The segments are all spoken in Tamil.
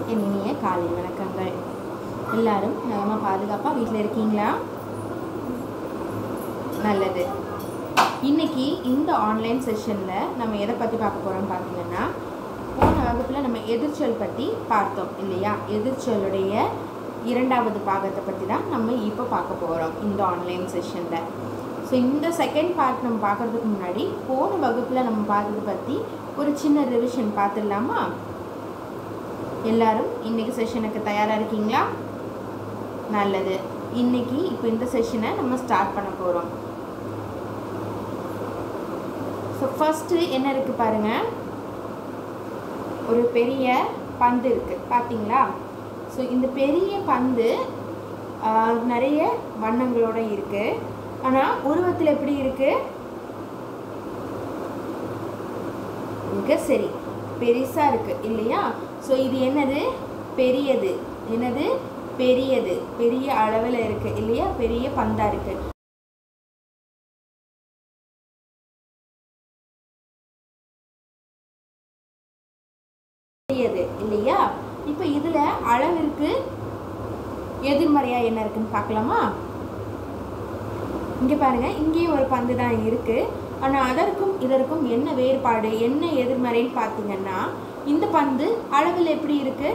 என் இனிய காலை வணக்கங்கள் எல்லாரும் நலமாக பாதுகாப்பாக வீட்டில் இருக்கீங்களா நல்லது இன்னைக்கு இந்த ஆன்லைன் செஷனில் நம்ம எதை பற்றி பார்க்க போகிறோம்னு பார்த்தீங்கன்னா போன வகுப்பில் நம்ம எதிர்ச்சொல் பற்றி பார்த்தோம் இல்லையா எதிர்ச்சொல்லுடைய இரண்டாவது பாகத்தை பற்றி தான் நம்ம இப்போ பார்க்க போகிறோம் இந்த ஆன்லைன் செஷனில் ஸோ இந்த செகண்ட் பார்ட் நம்ம பார்க்குறதுக்கு முன்னாடி போன வகுப்பில் நம்ம பார்த்ததை பற்றி ஒரு சின்ன ரிவிஷன் பார்த்துடலாமா எல்லாரும் இன்னைக்கு செஷனுக்கு தயாராக இருக்கீங்களா நல்லது இன்னைக்கு இப்போ இந்த செஷனை நம்ம ஸ்டார்ட் பண்ண போகிறோம் ஸோ ஃபஸ்ட்டு என்ன இருக்குது பாருங்க ஒரு பெரிய பந்து இருக்குது பார்த்தீங்களா ஸோ இந்த பெரிய பந்து ஆஹ், நிறைய வண்ணங்களோட இருக்குது ஆனால் உருவத்தில் எப்படி இருக்குது மிக சரி பெருசாக இருக்குது இல்லையா ஸோ இது என்னது பெரியது என்னது பெரியது பெரிய அளவில் இருக்குது இல்லையா பெரிய பந்தாக இருக்குது பெரியது இல்லையா இப்போ இதில் அளவிற்கு எதிர்மறையாக என்ன இருக்குன்னு பார்க்கலாமா இங்கே பாருங்க இங்கேயும் ஒரு பந்து தான் இருக்கு ஆனால் அதற்கும் இதற்கும் என்ன வேறுபாடு என்ன எதிர்மறைன்னு பார்த்தீங்கன்னா இந்த பந்து அளவில் எப்படி இருக்கு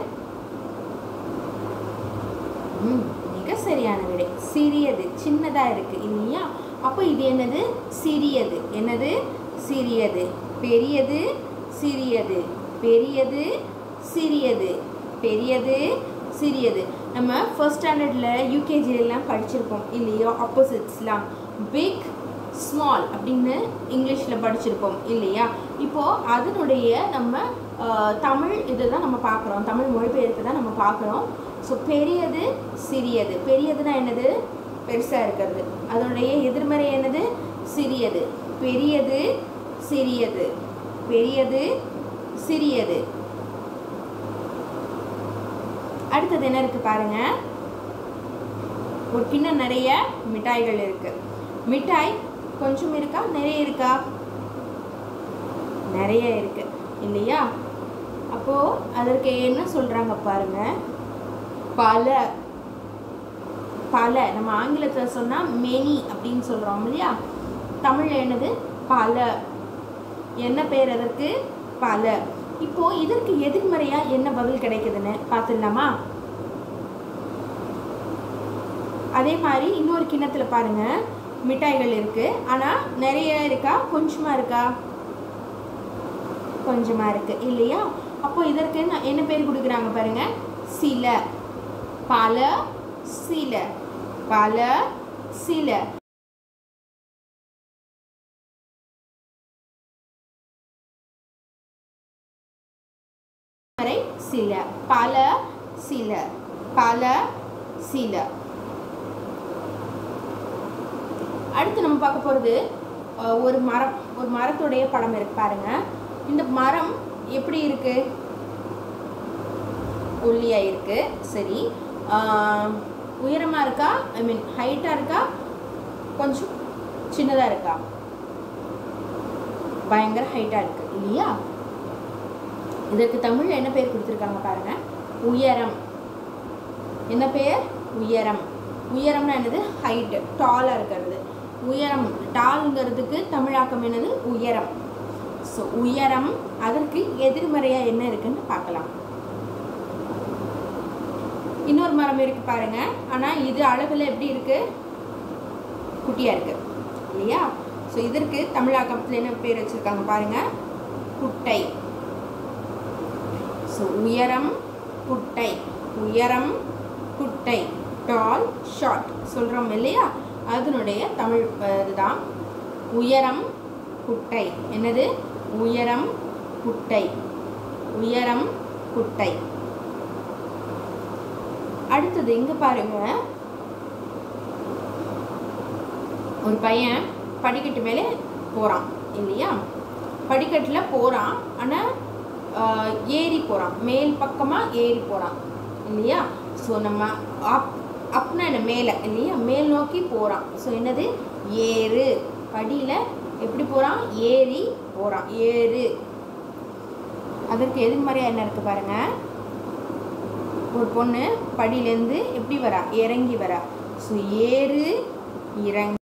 ம், மிக சரியான விடை சிறியது சின்னதா இருக்கு இல்லையா அப்போ இது என்னது சிறியது என்னது சிறியது பெரியது சிறியது பெரியது சிறியது பெரியது சிறியது நம்ம ஃபர்ஸ்ட் ஸ்டாண்டர்டில் யூகேஜிலலாம் படிச்சிருப்போம் இல்லையோ ஆப்போசிட்ஸ்லாம் பிக் ஸ்மால் அப்படின்னு இங்கிலீஷில் படிச்சிருப்போம் இல்லையா இப்போது அதனுடைய நம்ம ஆஹ், தமிழ் இதை தான் நம்ம பார்க்குறோம் தமிழ் மொழிபெயர்ப்பு தான் நம்ம பார்க்குறோம் ஸோ பெரியது சிறியது பெரியதுன்னா என்னது பெருசாக இருக்கிறது அதனுடைய எதிர்மறை என்னது சிறியது பெரியது சிறியது பெரியது சிறியது அடுத்தது என்ன இருக்கு பாருங்க ஒரு கிண்ணம் நிறைய மிட்டாய்கள் இருக்கு மிட்டாய் கொஞ்சம் இருக்கா நிறைய இருக்கா நிறைய இருக்கு இல்லையா அப்போ அதற்கு என்ன சொல்றாங்க பாருங்க பல பல நம்ம ஆங்கிலத்தில் சொன்னா மெனி அப்படின்னு சொல்றோம் இல்லையா தமிழ்ல என்னது பல என்ன பேர் அதற்கு பல இப்போ இதற்கு எதிர்மறையா என்ன பதில் கிடைக்குதுன்னு பார்த்துடலாமா அதே மாதிரி இன்னொரு கிண்ணத்துல பாருங்க மிட்டாய்கள் இருக்கு ஆனா நிறைய இருக்கா கொஞ்சமா இருக்கா கொஞ்சமா இருக்கு இல்லையா அப்போ இதற்கு என்ன- என்ன பேர் கொடுக்குறாங்க பாருங்க சில பல சில பல சில வரை சில பல சில பல சில அடுத்து நம்ம பார்க்க போகிறது ஒரு மரம் ஒரு மரத்துடைய படம் இருக்கு பாருங்க இந்த மரம் எப்படி இருக்கு ஒல்லியா இருக்கு சரி ஆஹ், உயரமா இருக்கா ஐ மீன் ஹைட்டா இருக்கா கொஞ்சம் சின்னதா இருக்கா பயங்கர ஹைட்டா இருக்கு இல்லையா இதற்கு தமிழ்ல என்ன பேர் கொடுத்துருக்காங்க பாருங்க உயரம் என்ன பேர் உயரம் உயரம்னா என்னது ஹைட் டாலாக இருக்கிறது உயரம் டால்ங்கிறதுக்கு தமிழாக்கம் என்னது உயரம் ஸோ உயரம் அதற்கு எதிர்மறையாக என்ன இருக்குன்னு பார்க்கலாம் இன்னொரு மரம் இருக்கு பாருங்க ஆனால் இது அளவில் எப்படி இருக்கு குட்டியாக இருக்கு இல்லையா ஸோ இதற்கு தமிழாக்கத்தில் என்ன பேர் வச்சிருக்காங்க பாருங்க குட்டை ஸோ உயரம் குட்டை உயரம் குட்டை டால் ஷார்ட் சொல்கிறோம் இல்லையா அதனுடைய தமிழ் அஹ், இதுதான் உயரம் குட்டை என்னது உயரம் குட்டை உயரம் குட்டை அடுத்தது இங்க பாருங்க ஒரு பையன் படிக்கட்டு மேலே போறான் இல்லையா படிக்கட்டுல போறான் ஆனா ஆஹ், ஏறி போறான் மேல் பக்கமா ஏறி போறான் இல்லையா ஸோ நம்ம அப் அப்னா என்ன மேலே இல்லையா மேல் நோக்கி போறான் ஸோ என்னது ஏறு படியில எப்படி போறான் ஏறி போறான் ஏறு அதற்கு எதிர்மறையா என்ன இருக்கு பாருங்க ஒரு பொண்ணு படியிலேருந்து எப்படி வரா இறங்கி வரா ஸோ ஏறு இறங்கு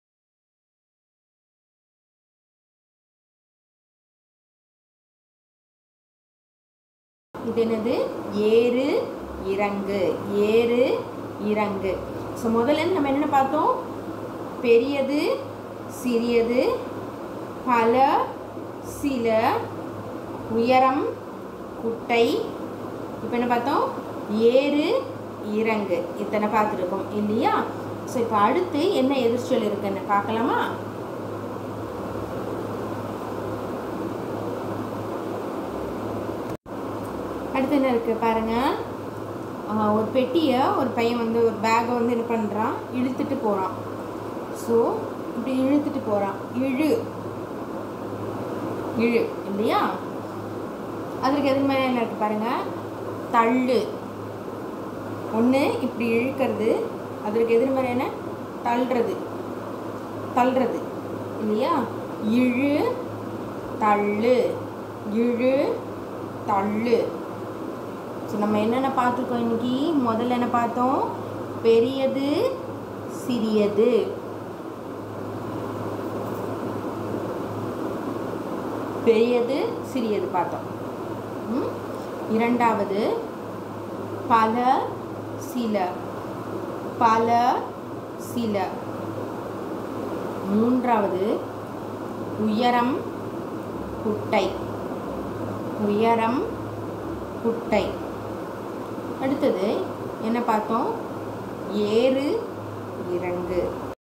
இது என்னது ஏறு இறங்கு ஏறு இறங்கு ஸோ முதல்ல நம்ம என்னென்ன பார்த்தோம் பெரியது சிறியது பல சில உயரம் குட்டை இப்போ என்ன பார்த்தோம் ஏறு இறங்கு இத்தனை பார்த்துருக்கோம் இல்லையா ஸோ இப்போ அடுத்து என்ன எதிர்ச்சொல் இருக்குன்னு பார்க்கலாமா அடுத்து என்ன இருக்குது பாருங்கள் ஒரு பெட்டியை ஒரு பையன் வந்து ஒரு பேக்கை வந்து என்ன பண்ணுறான் இழுத்துட்டு போகிறான் ஸோ இப்படி இழுத்துட்டு போகிறான் இழு இழு இல்லையா அதற்கு எது மாதிரி என்ன இருக்குது பாருங்கள் தள்ளு ஒன்று இப்படி இழுக்கிறது அதற்கு எதிர்மறை என்ன தள்ளுறது தள்ளுறது இல்லையா இழு தள்ளு இழு தள்ளு ஸோ நம்ம என்னென்ன பார்த்துருக்கோம் இன்னைக்கு முதல்ல என்ன பார்த்தோம் பெரியது சிறியது பெரியது சிறியது பார்த்தோம் ம்? இரண்டாவது பல சில பல சில மூன்றாவது உயரம் குட்டை உயரம் குட்டை அடுத்தது என்ன பார்த்தோம் ஏறு இறங்கு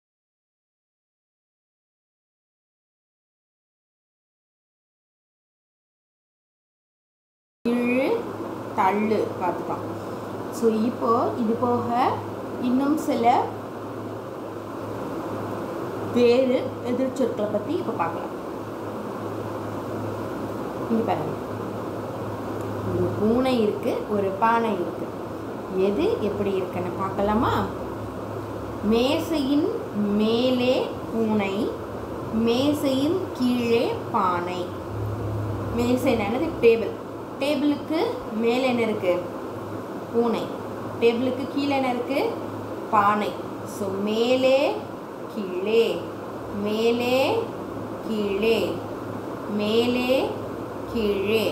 இழு தள்ளு பார்த்துட்டோம் ஸோ இப்போ இது போக இன்னும் சில வேறு எதிர்ச்சொற்களை பற்றி இப்போ பார்க்கலாம் இங்கே பாருங்க ஒரு பூனை இருக்கு ஒரு பானை இருக்கு எது எப்படி இருக்குன்னு பார்க்கலாமா மேசையின் மேலே பூனை மேசையின் கீழே பானை மேசை என்னது டேபிள் டேபிளுக்கு மேலே என்ன இருக்கு பூனை டேபிளுக்கு கீழே என்ன இருக்கு பானை ஸோ மேலே கீழே மேலே கீழே மேலே கீழே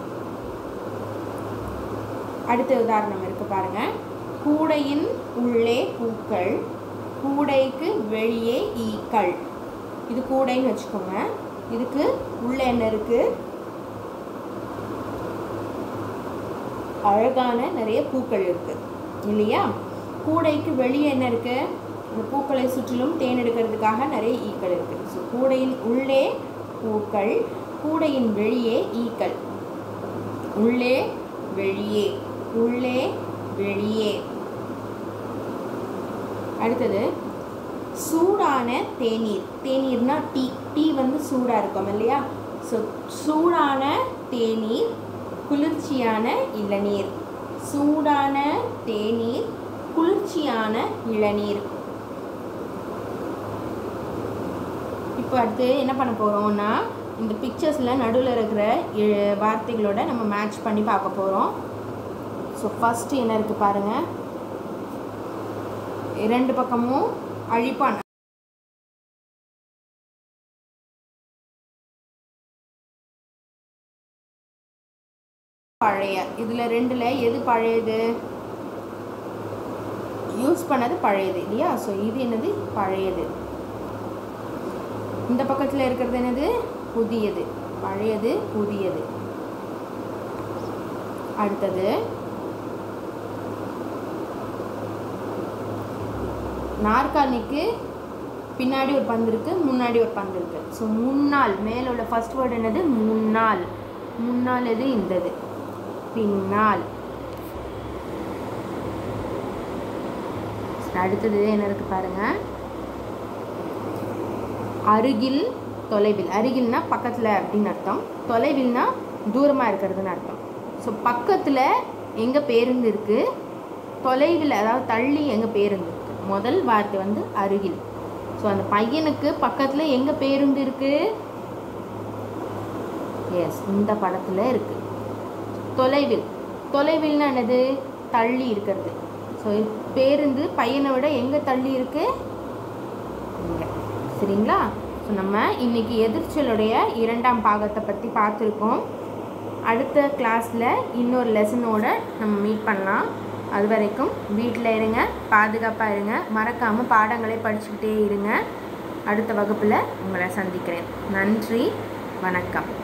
அடுத்த உதாரணம் இருக்கு பாருங்க கூடையின் உள்ளே பூக்கள் கூடைக்கு வெளியே ஈக்கள் இது கூடைன்னு வச்சுக்கோங்க இதுக்கு உள்ள என்ன இருக்கு அழகான நிறைய பூக்கள் இருக்கு இல்லையா கூடைக்கு வெளியே என்ன இருக்கு அந்த பூக்களை சுற்றிலும் தேன் எடுக்கிறதுக்காக நிறைய ஈக்கள் இருக்கு ஸோ கூடையின் உள்ளே பூக்கள் கூடையின் வெளியே ஈக்கள் உள்ளே வெளியே உள்ளே வெளியே அடுத்தது சூடான தேநீர் தேநீர்னா டீ டீ வந்து சூடாக இருக்கும் இல்லையா ஸோ சூடான தேநீர் குளிர்ச்சியான இளநீர் சூடான தேநீர் குளிர்ச்சியான இளநீர் இப்போ அடுத்து என்ன பண்ண போகிறோம்னா இந்த பிக்சர்ஸில் நடுவில் இருக்கிற இ- வார்த்தைகளோட நம்ம மேட்ச் பண்ணி பார்க்க போகிறோம் ஸோ ஃபஸ்ட்டு என்ன இருக்குது பாருங்கள் இரண்டு பக்கமும் அழிப்பான் பழைய இதில் ரெண்டில் எது பழையது யூஸ் பண்ணது பழையது இல்லையா ஸோ இது என்னது பழையது இந்த பக்கத்தில் இருக்கிறது என்னது புதியது பழையது புதியது அடுத்தது நாற்காலிக்கு பின்னாடி ஒரு பந்து இருக்கு முன்னாடி ஒரு பந்து இருக்கு ஸோ முன்னாள் மேல உள்ள ஃபர்ஸ்ட் வேர்டு என்னது முன்னாள் முன்னாள் எது இந்தது பின்னால் அடுத்தது என்ன இருக்கு பாருங்க அருகில் தொலைவில் அருகில்னா பக்கத்தில் அப்படின்னு அர்த்தம் தொலைவில்னா தூரமாக இருக்கிறதுன்னு அர்த்தம் ஸோ பக்கத்தில் எங்கே பேருந்து இருக்குது தொலைவில் அதாவது தள்ளி எங்கே பேருந்து இருக்கு முதல் வார்த்தை வந்து அருகில் ஸோ அந்த பையனுக்கு பக்கத்தில் எங்கே பேருந்து இருக்குது எஸ் இந்த படத்தில் இருக்குது தொலைவில் தொலைவில்னா என்னது தள்ளி இருக்கிறது ஸோ பேருந்து பையனை விட எங்கே தள்ளி இருக்கு இங்கே சரிங்களா ஸோ நம்ம இன்னைக்கு எதிர்ச்சலுடைய இரண்டாம் பாகத்தை பற்றி பார்த்துருக்கோம் அடுத்த கிளாஸில் இன்னொரு லெசனோட நம்ம மீட் பண்ணலாம் அது வரைக்கும் வீட்டில் இருங்க பாதுகாப்பாக இருங்க மறக்காமல் பாடங்களை படிச்சுக்கிட்டே இருங்க அடுத்த வகுப்பில் உங்களை சந்திக்கிறேன் நன்றி வணக்கம்